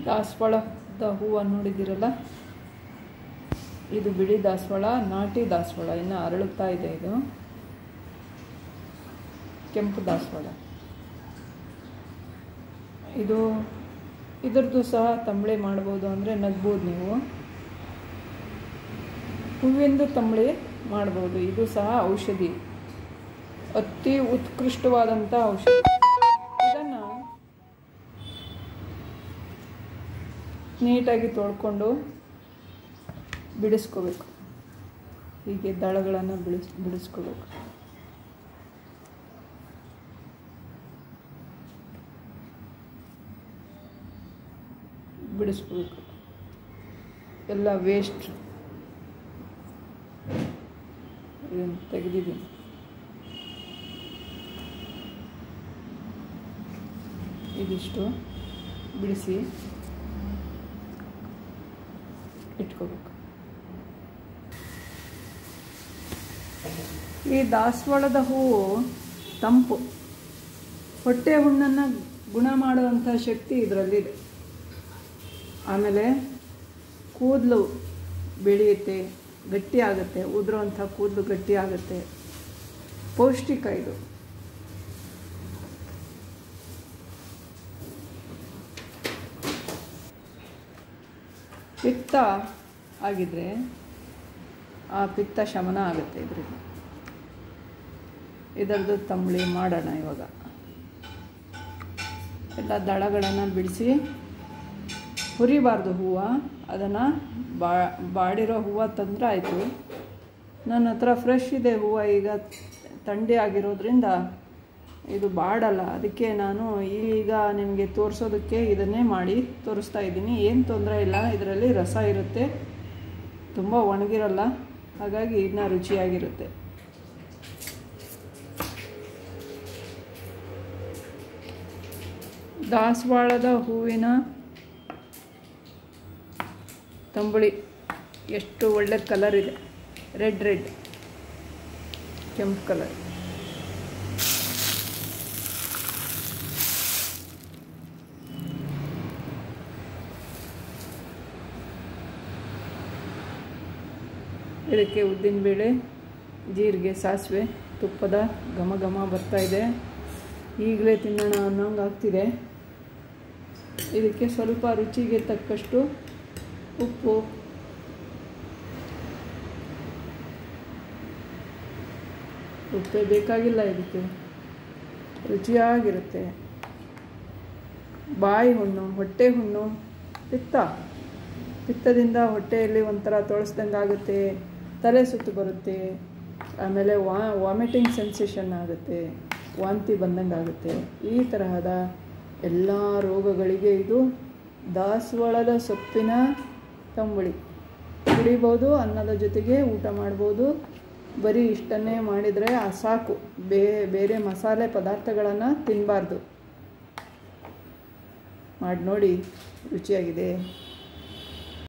ದಾಸವಾಳದ ಹೂವು ನೋಡಿದ್ದೀರಲ್ಲ ಇದು ಬಿಳಿ ದಾಸವಾಳ ನಾಟಿ ದಾಸವಾಳ ಇನ್ನು ಅರಳುತ್ತಾ ಇದೆ ಇದು ಕೆಂಪು ದಾಸವಾಳ ಇದು ಇದರದ್ದು ಸಹ ತಂಬಳಿ ಮಾಡ್ಬೋದು ಅಂದರೆ ನಗ್ಬೋದು ನೀವು ಹೂವಿಂದು ತಂಬಳಿ ಮಾಡ್ಬೋದು ಇದು ಸಹ ಔಷಧಿ ಅತಿ ಉತ್ಕೃಷ್ಟವಾದಂಥ ಔಷಧಿ ಇದನ್ನು ನೀಟಾಗಿ ತೊಳ್ಕೊಂಡು ಬಿಡಿಸ್ಕೋಬೇಕು ಹೀಗೆ ದಳಗಳನ್ನು ಬಿಡಿಸ್ ಬಿಡಿಸ್ಕೋಬೇಕು ಬಿಡಿಸ್ಕೋಬೇಕು ಎಲ್ಲ ವೇಸ್ಟ್ ಇದನ್ನು ತೆಗೆದಿದ್ದೀನಿ ಇದಿಷ್ಟು ಬಿಡಿಸಿ ಇಟ್ಕೋಬೇಕು ಈ ದಾಸವಾಳದ ಹೂವು ತಂಪು ಹೊಟ್ಟೆ ಹುಣ್ಣನ್ನು ಗುಣ ಮಾಡುವಂಥ ಶಕ್ತಿ ಇದರಲ್ಲಿದೆ ಆಮೇಲೆ ಕೂದಲು ಬೆಳೆಯುತ್ತೆ ಗಟ್ಟಿ ಆಗುತ್ತೆ ಉದುರುವಂಥ ಕೂದಲು ಗಟ್ಟಿ ಆಗುತ್ತೆ ಪೌಷ್ಟಿಕ ಇದು ಪಿತ್ತ ಆಗಿದ್ರೆ ಆ ಪಿತ್ತ ಶಮನ ಆಗುತ್ತೆ ಇದರಿಂದ ಇದರದ್ದು ತಂಬಳಿ ಮಾಡೋಣ ಇವಾಗ ಎಲ್ಲ ದಳಗಳನ್ನು ಬಿಡಿಸಿ ಹುರಿಬಾರ್ದು ಹೂವು ಅದನ್ನು ಬಾ ಬಾಡಿರೋ ಹೂವು ತಂದ್ರೆ ಆಯಿತು ನನ್ನ ಹತ್ರ ಫ್ರೆಶ್ ಇದೆ ಹೂವು ಈಗ ಥಂಡಿ ಆಗಿರೋದ್ರಿಂದ ಇದು ಬಾಡಲ್ಲ ಅದಕ್ಕೆ ನಾನು ಈಗ ನಿಮಗೆ ತೋರಿಸೋದಕ್ಕೆ ಇದನ್ನೇ ಮಾಡಿ ತೋರಿಸ್ತಾ ಇದ್ದೀನಿ ಏನು ತೊಂದರೆ ಇಲ್ಲ ಇದರಲ್ಲಿ ರಸ ಇರುತ್ತೆ ತುಂಬ ಒಣಗಿರಲ್ಲ ಹಾಗಾಗಿ ಇನ್ನೂ ರುಚಿಯಾಗಿರುತ್ತೆ ದಾಸವಾಳದ ಹೂವಿನ ತಂಬುಳಿ ಎಷ್ಟು ಒಳ್ಳೆ ಕಲರ್ ಇದೆ ರೆಡ್ ರೆಡ್ ಕೆಂಪು ಕಲರ್ ಇದಕ್ಕೆ ಉದ್ದಿನಬೇಳೆ ಜೀರಿಗೆ ಸಾಸಿವೆ ತುಪ್ಪದ ಘಮ ಘಮ ಬರ್ತಾ ಇದೆ ಈಗಲೇ ತಿನ್ನೋಣ ಅನ್ನೋಂಗೆ ಆಗ್ತಿದೆ ಇದಕ್ಕೆ ಸ್ವಲ್ಪ ರುಚಿಗೆ ತಕ್ಕಷ್ಟು ಉಪ್ಪು ಉಪ್ಪೇ ಬೇಕಾಗಿಲ್ಲ ಇದಕ್ಕೆ ರುಚಿಯಾಗಿರುತ್ತೆ ಬಾಯಿ ಹುಣ್ಣು ಹೊಟ್ಟೆ ಹುಣ್ಣು ಪಿತ್ತ ಪಿತ್ತದಿಂದ ಹೊಟ್ಟೆಯಲ್ಲಿ ಒಂಥರ ತೊಳಸ್ದಂಗೆ ಆಗುತ್ತೆ ತಲೆ ಸುತ್ತು ಬರುತ್ತೆ ಆಮೇಲೆ ವಾ ವಾಮಿಟಿಂಗ್ ಸೆನ್ಸೇಷನ್ ಆಗುತ್ತೆ ವಾಂತಿ ಬಂದಂಗೆ ಆಗುತ್ತೆ ಈ ತರಹದ ಎಲ್ಲ ರೋಗಗಳಿಗೆ ಇದು ದಾಸವಾಳದ ಸೊಪ್ಪಿನ ತಂಬುಳಿ ಕುಡಿಬೋದು ಅನ್ನದ ಜೊತೆಗೆ ಊಟ ಮಾಡ್ಬೋದು ಬರೀ ಇಷ್ಟನ್ನೇ ಮಾಡಿದರೆ ಆ ಸಾಕು ಬೇ ಬೇರೆ ಮಸಾಲೆ ಪದಾರ್ಥಗಳನ್ನು ತಿನ್ನಬಾರ್ದು ಮಾಡಿ ನೋಡಿ ರುಚಿಯಾಗಿದೆ